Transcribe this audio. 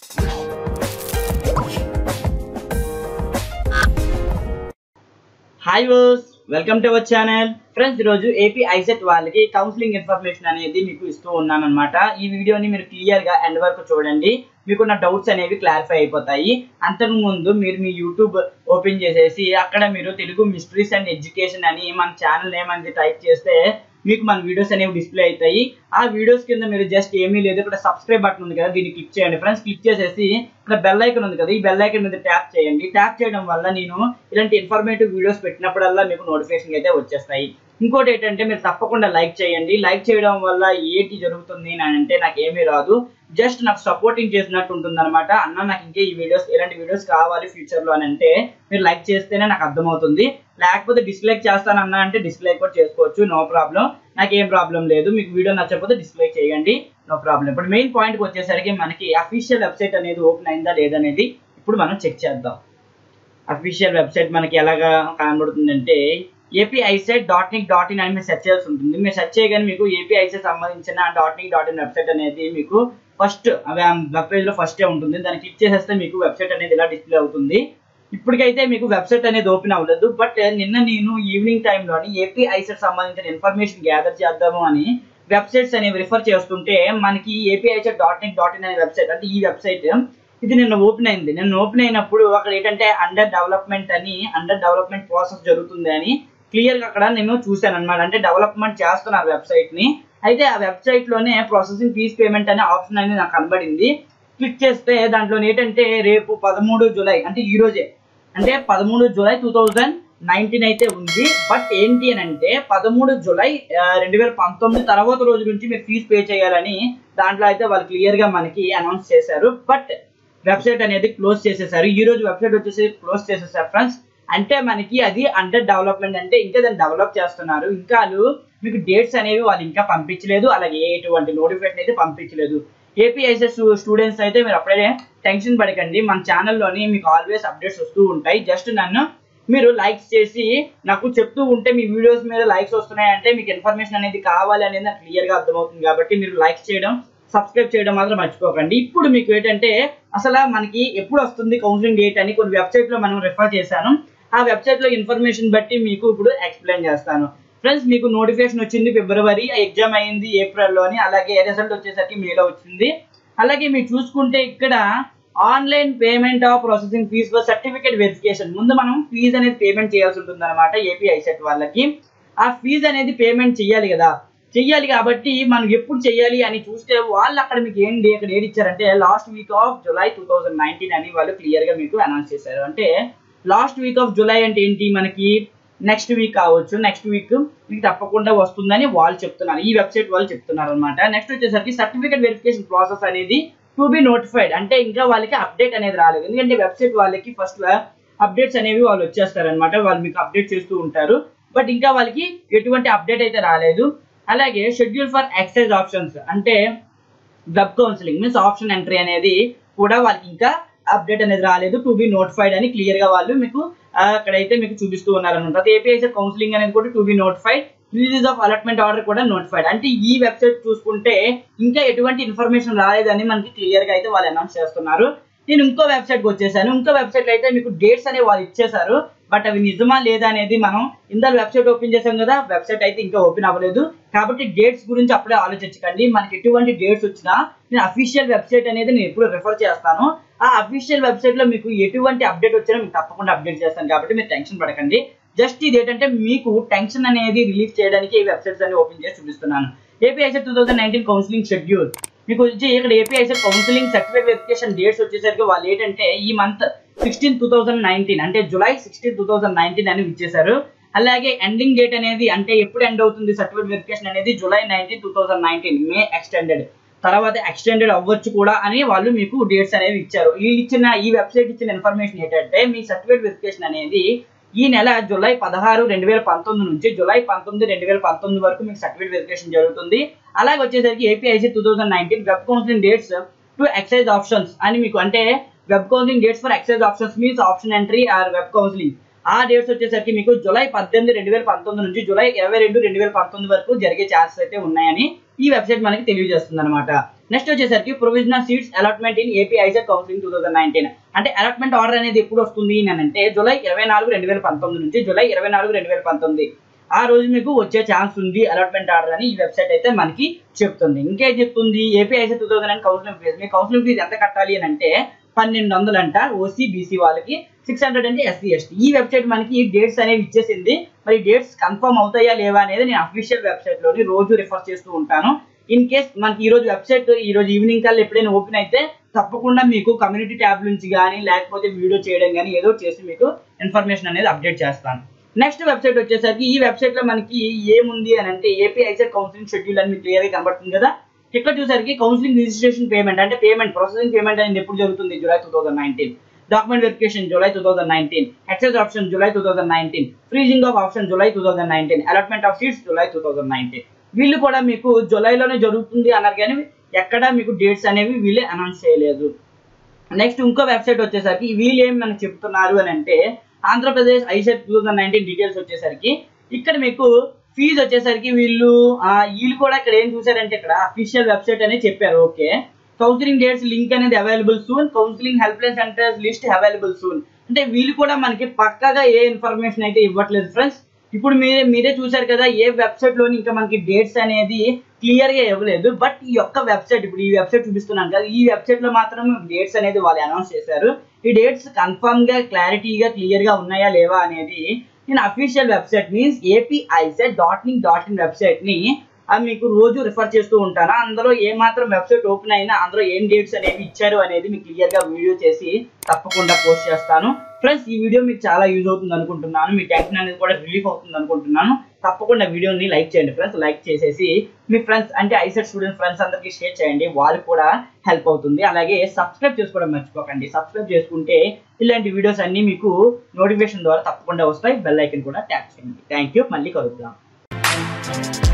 hi వర్స్ welcome to our channel friends ఈరోజు AP ICET వాళ్ళకి కౌన్సిలింగ్ ఇన్ఫర్మేషన్ అనేది మీకు ఇస్తూ ఉన్నాను అనమాట ఈ వీడియోని మీరు క్లియర్ గా ఎండ్ వరకు చూడండి మీకున్న డౌట్స్ అనేవి క్లారిఫై అయిపోతాయి అంతకు ముందు మీరు మీ యూట్యూబ్ ఓపెన్ చేసేసి అక్కడ మీరు తెలుగు మిస్టరీస్ అండ్ ఎడ్యుకేషన్ అని మన ఛానల్ నేమ్ అనేది టైప్ చేస్తే మీకు మన వీడియోస్ అనేవి డిస్ప్లే అవుతాయి ఆ వీడియోస్ కింద మీరు జస్ట్ ఏమీ లేదు ఇక్కడ సబ్స్క్రైబ్ బటన్ ఉంది కదా దీన్ని క్లిక్ చేయండి ఫ్రెండ్స్ క్లిక్ చేసేసి ఇక్కడ బెల్ ఐకన్ ఉంది కదా ఈ బెల్ ఐకన్ మీద ట్యాప్ చేయండి ట్యాప్ చేయడం వల్ల నేను ఇలాంటి ఇన్ఫర్మేటివ్ వీడియోస్ పెట్టినప్పుడల్లా మీకు నోటిఫికేషన్ అయితే వచ్చేస్తాయి ఇంకోటి ఏంటంటే మీరు తప్పకుండా లైక్ చేయండి లైక్ చేయడం వల్ల ఏంటి జరుగుతుంది అని అంటే నాకు ఏమీ రాదు జస్ట్ నాకు సపోర్టింగ్ చేసినట్టు ఉంటుంది అనమాట అన్న నాకు ఇంకే ఈ వీడియోస్ ఇలాంటి వీడియోస్ కావాలి ఫ్యూచర్ లో అని అంటే మీరు లైక్ చేస్తేనే నాకు అర్థమవుతుంది లేకపోతే డిస్లైక్ చేస్తానన్నా అంటే డిస్లైక్ కూడా చేసుకోవచ్చు నో ప్రాబ్లం నాకు ఏం ప్రాబ్లం లేదు మీకు వీడియో నచ్చకపోతే డిస్లైక్ చేయండి నో ప్రాబ్లం ఇప్పుడు మెయిన్ పాయింట్కి వచ్చేసరికి మనకి అఫీషియల్ వెబ్సైట్ అనేది ఓపెన్ అయిందా లేదనేది ఇప్పుడు మనం చెక్ చేద్దాం అఫీషియల్ వెబ్సైట్ మనకి ఎలాగా కనబడుతుందంటే AP ICET dot nic dot in అని మీరు సెర్చ్ చేయాల్సి ఉంటుంది మీరు సెర్చ్ చేయగానే మీకు ఏపీ ఐసెట్ సంబంధించిన dot nic dot in website అనేది మీకు ఫస్ట్ వెబ్ పేజ్ లో ఫస్ట్ ఉంటుంది దాన్ని క్లిక్ చేసేస్తే మీకు వెబ్సైట్ అనేది ఇలా డిస్ప్లే అవుతుంది ఇప్పటికైతే మీకు వెబ్సైట్ అనేది ఓపెన్ అవ్వలేదు బట్ నిన్న నేను ఈవినింగ్ టైంలోని ఏపీ ఐసెట్ సంబంధించిన ఇన్ఫర్మేషన్ గ్యాదర్ చేద్దాము అని వెబ్సైట్స్ అనేవి రిఫర్ చేస్తుంటే మనకి AP ICET dot nic dot in అనే వెబ్సైట్ అంటే ఈ వెబ్సైట్ ఇది నిన్న ఓపెన్ అయింది నిన్న ఓపెన్ అయినప్పుడు అక్కడ ఏంటంటే అండర్ డెవలప్మెంట్ అని అండర్ డెవలప్మెంట్ ప్రాసెస్ జరుగుతుంది అని క్లియర్ గా అక్కడ నేను చూశాను అనమాట అంటే డెవలప్మెంట్ చేస్తున్నారు వెబ్సైట్ ని అయితే ఆ వెబ్సైట్ లోనే ప్రాసెసింగ్ ఫీజ్ పేమెంట్ అనే ఆప్షన్ అనేది నాకు కనబడింది క్లిక్ చేస్తే దాంట్లో ఏంటంటే రేపు పదమూడు జూలై అంటే ఈ రోజే అంటే పదమూడు జూలై టూ థౌజండ్ నైన్టీన్ అయితే ఉంది బట్ ఏంటి అని అంటే పదమూడు జూలై రెండు వేల పంతొమ్మిది తర్వాత రోజు నుంచి మీరు ఫీజు పే చేయాలని దాంట్లో అయితే వాళ్ళు క్లియర్ గా మనకి అనౌన్స్ చేశారు బట్ వెబ్సైట్ అనేది క్లోజ్ చేసేసారు ఈ రోజు వెబ్సైట్ వచ్చేసి క్లోజ్ చేసేసారు ఫ్రెండ్స్ అంటే మనకి అది అండర్ డెవలప్మెంట్ అంటే ఇంకా దాన్ని డెవలప్ చేస్తున్నారు ఇంకా వాళ్ళు మీకు డేట్స్ అనేవి వాళ్ళు ఇంకా పంపించలేదు అలాగే ఎటువంటి నోటిఫికేషన్ అయితే పంపించలేదు ఏపీఐఎస్ఎస్ స్టూడెంట్స్ అయితే మీరు అప్పుడే టెన్షన్ పడకండి మన ఛానల్లోని మీకు ఆల్వేస్ అప్డేట్స్ వస్తూ ఉంటాయి జస్ట్ నన్ను మీరు లైక్స్ చేసి నాకు చెప్తూ ఉంటే మీ వీడియోస్ మీద లైక్స్ వస్తున్నాయంటే మీకు ఇన్ఫర్మేషన్ అనేది కావాలి అనేది నాకు క్లియర్గా అర్థమవుతుంది కాబట్టి మీరు లైక్స్ చేయడం సబ్స్క్రైబ్ చేయడం మాత్రం మర్చిపోకండి ఇప్పుడు మీకు ఏంటంటే అసలు మనకి ఎప్పుడు వస్తుంది కౌన్సిలింగ్ డేట్ అని కొన్ని వెబ్సైట్లో మనం రిఫర్ చేశాను ఆ వెబ్సైట్లో ఇన్ఫర్మేషన్ బట్టి మీకు ఇప్పుడు ఎక్స్ప్లెయిన్ చేస్తాను ఫ్రెండ్స్ మీకు నోటిఫికేషన్ వచ్చింది ఫిబ్రవరి ఎగ్జామ్ అయింది ఏప్రిల్లోని అలాగే రిజల్ట్ వచ్చేసరికి మేలో వచ్చింది అలాగే మీరు చూసుకుంటే ఇక్కడ online payment of processing fees for certificate verification ముందు మనం ఫీజు అనేది పేమెంట్ చేయాల్సి ఉంటుంది అనమాట ఏపీ ఐసెట్ వాళ్ళకి ఆ ఫీజు అనేది పేమెంట్ చేయాలి కదా చెయ్యాలి కాబట్టి మనం ఎప్పుడు చెయ్యాలి అని చూస్తే వాళ్ళు అక్కడ మీకు ఏం ఇక్కడ ఏది ఇచ్చారంటే last week of July two thousand nineteen అని వాళ్ళు క్లియర్గా మీకు అనౌన్స్ చేశారు అంటే లాస్ట్ వీక్ ఆఫ్ జులై అంటే ఏంటి మనకి నెక్స్ట్ వీక్ కావచ్చు నెక్స్ట్ వీక్ మీకు తప్పకుండా వస్తుందని వాళ్ళు చెప్తున్నారు ఈ వెబ్సైట్ వాళ్ళు చెప్తున్నారు అనమాట నెక్స్ట్ వచ్చేసరికి సర్టిఫికేట్ వెరిఫికేషన్ ప్రాసెస్ అనేది టు బి నోటిఫైడ్ అంటే ఇంకా వాళ్ళకి అప్డేట్ అనేది రాలేదు ఎందుకంటే వెబ్సైట్ వాళ్ళకి ఫస్ట్ అప్డేట్స్ అనేవి వాళ్ళు వచ్చేస్తారనమాట వాళ్ళు మీకు అప్డేట్ చేస్తూ ఉంటారు బట్ ఇంకా వాళ్ళకి ఎటువంటి అప్డేట్ అయితే రాలేదు అలాగే షెడ్యూల్ ఫర్ ఎక్సైజ్ ఆప్షన్స్ అంటే web counselling means option entry అనేది కూడా వాళ్ళకి ఇంకా అప్డేట్ అనేది రాలేదు టు బి నోటిఫైడ్ అని క్లియర్ గా వాళ్ళు మీకు అక్కడైతే మీకు చూపిస్తూ ఉన్నారనమాట ఏపీఐసీ కౌన్సిలింగ్ అనేది కూడా to be notified release of allotment order కూడా నోటిఫైడ్ అంటే ఈ వెబ్సైట్ చూసుకుంటే ఇంకా ఎటువంటి ఇన్ఫర్మేషన్ రాలేదని మనకి క్లియర్ గా అయితే వాళ్ళు అనౌన్స్ చేస్తున్నారు నేను ఇంకో వెబ్సైట్కి వచ్చేసాను ఇంకో వెబ్సైట్ అయితే మీకు డేట్స్ అనేవి వాళ్ళు ఇచ్చేసారు బట్ అవి నిజమా లేదా అనేది మనం ఇందాక వెబ్సైట్ ఓపెన్ చేసాం కదా వెబ్సైట్ అయితే ఇంకా ఓపెన్ అవ్వలేదు కాబట్టి డేట్స్ గురించి అప్పుడే ఆలోచించకండి మనకి ఎటువంటి డేట్స్ వచ్చినా నేను అఫీషియల్ వెబ్సైట్ అనేది నేను ఎప్పుడు రిఫర్ చేస్తాను ఆ అఫీషియల్ వెబ్సైట్ లో మీకు ఎటువంటి అప్డేట్ వచ్చినా మీకు తప్పకుండా అప్డేట్ చేస్తాను కాబట్టి మీరు టెన్షన్ పడకండి జస్ట్ ఇది ఏంటంటే మీకు టెన్షన్ అనేది రిలీఫ్ చేయడానికి ఈ వెబ్సైట్స్ అన్ని ఓపెన్ చేసి చూపిస్తున్నాను AP ICET two thousand nineteen counselling schedule మీకు వచ్చి ఇక్కడ AP ICET counselling certificate verification dates వచ్చేసరికి వాళ్ళు ఏంటంటే ఈ month sixteen two thousand nineteen అంటే July sixteen two thousand nineteen అని ఇచ్చేసారు అలాగే ఎండింగ్ డేట్ అనేది అంటే ఎప్పుడు ఎండ్ అవుతుంది సర్టిఫికేట్ వెరిఫికేషన్ అనేది July nineteen two thousand nineteen may extended తర్వాత ఎక్స్టెండెడ్ అవ్వచ్చు కూడా అని వాళ్ళు మీకు డేట్స్ అనేవి ఇచ్చారు వీళ్ళు ఇచ్చిన ఈ వెబ్సైట్ ఇచ్చిన ఇన్ఫర్మేషన్ ఏంటంటే మీ సర్టిఫికేట్ వెరిఫికేషన్ అనేది ఈ నెల జూలై పదహారు రెండు వేల పంతొమ్మిది నుంచి జూలై పంతొమ్మిది రెండు వేల పంతొమ్మిది వరకు మీకు సర్టిఫికేట్ వెరిఫికేషన్ జరుగుతుంది అలాగే వచ్చేసరికి APIC two thousand nineteen web counselling dates to exercise options అని మీకు అంటే web counselling dates for exercise options means option entry or web counselling ఆ డేట్స్ వచ్చేసరికి మీకు జూలై పద్దెనిమిది రెండు వేల పంతొమ్మిది నుంచి జూలై ఇరవై రెండు రెండు వేల పంతొమ్మిది వరకు జరిగే ఛాన్సెస్ అయితే ఉన్నాయని ఈ వెబ్సైట్ మనకి తెలియజేస్తుంది అనమాట నెక్స్ట్ వచ్చేసరికి provisional seats allotment in AP ICET counselling two thousand nineteen అంటే అలాట్మెంట్ ఆర్డర్ అనేది ఎప్పుడు వస్తుంది అని అంటే జూలై ఇరవై నాలుగు రెండు వేల పంతొమ్మిది నుంచి జూలై ఇరవై నాలుగు రెండు వేల పంతొమ్మిది ఆ రోజు మీకు వచ్చే ఛాన్స్ ఉంది అలాట్మెంట్ ఆర్డర్ అని ఈ వెబ్సైట్ అయితే మనకి చెప్తుంది ఇంకేం చెప్తుంది AP ICET two thousand nine counselling fee మీ కౌన్సిలింగ్ ఫీజు ఎంత కట్టాలి అని అంటే పన్నెండు వందలు అంట ఓసీ బీసీ వాళ్ళకి సిక్స్ హండ్రెడ్ అంటే ఎస్సీ ఎస్టీ ఈ వెబ్సైట్ మనకి డేట్స్ అనేవి ఇచ్చేసింది మరి డేట్స్ కన్ఫర్మ్ అవుతాయా లేవా అనేది నేను అఫీషియల్ వెబ్సైట్ లోని రోజు రిఫర్ చేస్తూ ఉంటాను ఇన్ కేస్ మనకి ఈ రోజు వెబ్సైట్ ఈ రోజు ఈవినింగ్ కల్లా ఎప్పుడైనా ఓపెన్ అయితే తప్పకుండా మీకు కమ్యూనిటీ ట్యాబ్ నుంచి కానీ లేకపోతే వీడియో చేయడం కానీ ఏదో చేసి మీకు ఇన్ఫర్మేషన్ అనేది అప్డేట్ చేస్తాను నెక్స్ట్ వెబ్సైట్ వచ్చేసరికి ఈ వెబ్సైట్ లో మనకి ఏముంది అని అంటే ఏపీ ఐసెట్ కౌన్సిలింగ్ షెడ్యూల్ అని మీకు క్లియర్ గా కనబడుతుంది కదా ఇక్కడ చూసరికి కౌన్సిలింగ్ రిజిస్ట్రేషన్ పేమెంట్ అంటే పేమెంట్ ప్రాసెసింగ్ పేమెంట్ అనేది ఎప్పుడు జరుగుతుంది July two thousand nineteen document verification July two thousand nineteen exercise option July two thousand nineteen freezing of option July two thousand nineteen allotment of seats July two thousand nineteen వీళ్ళు కూడా మీకు జూలైలోనే జరుగుతుంది అన్నారు కానీ ఎక్కడ మీకు డేట్స్ అనేవి వీళ్ళే అనౌన్స్ చేయలేదు నెక్స్ట్ ఇంకో వెబ్సైట్ వచ్చేసరికి వీళ్ళు ఏం మనకు చెప్తున్నారు అని అంటే Andhra Pradesh ICET two thousand nineteen details వచ్చేసరికి ఇక్కడ మీకు ఫీజు వచ్చేసరికి వీళ్ళు ఆ, వీళ్ళు కూడా ఇక్కడ ఏం చూసారంటే ఇక్కడ అఫీషియల్ వెబ్సైట్ అనేది చెప్పారు ఓకే కౌన్సిలింగ్ డేట్స్ లింక్ అనేది available soon counselling help line centres list available soon అంటే వీళ్ళు కూడా మనకి పక్కాగా ఏ ఇన్ఫర్మేషన్ అయితే ఇవ్వట్లేదు ఫ్రెండ్స్ ఇప్పుడు మీరే మీరే చూసారు కదా ఏ వెబ్సైట్ లోని ఇంకా మనకి డేట్స్ అనేది క్లియర్ గా ఇవ్వలేదు బట్ ఈ యొక్క వెబ్సైట్ ఇప్పుడు ఈ వెబ్సైట్ చూపిస్తున్నాను కదా ఈ వెబ్సైట్ లో మాత్రం డేట్స్ అనేది వాళ్ళు అనౌన్స్ చేశారు ఈ డేట్స్ కన్ఫర్మ్ గా క్లారిటీగా క్లియర్ గా ఉన్నాయా లేవా అనేది నేను official website means AP ICET dot in dot in website ని అది మీకు రోజు రిఫర్ చేస్తూ ఉంటాను అందులో ఏ మాత్రం వెబ్సైట్ ఓపెన్ అయినా అందులో ఏం డేట్స్ అనేవి ఇచ్చారు అనేది మీకు క్లియర్ గా వీడియో చేసి తప్పకుండా పోస్ట్ చేస్తాను ఫ్రెండ్స్ ఈ వీడియో మీకు చాలా యూజ్ అవుతుంది అనుకుంటున్నాను మీ టెన్షన్ అనేది కూడా రిలీఫ్ అవుతుంది అనుకుంటున్నాను తప్పకుండా వీడియోని లైక్ చేయండి ఫ్రెండ్స్ లైక్ చేసేసి మీ ఫ్రెండ్స్ అంటే ఐసెట్ స్టూడెంట్ ఫ్రెండ్స్ అందరికీ షేర్ చేయండి వాళ్ళకి కూడా హెల్ప్ అవుతుంది అలాగే సబ్స్క్రైబ్ చేసుకోవడం మర్చిపోకండి సబ్స్క్రైబ్ చేసుకుంటే ఇలాంటి వీడియోస్ అన్ని మీకు నోటిఫికేషన్ ద్వారా తప్పకుండా వస్తాయి బెల్ ఐకన్ కూడా ట్యాప్ చేయండి థ్యాంక్ యూ మళ్ళీ కలుద్దాం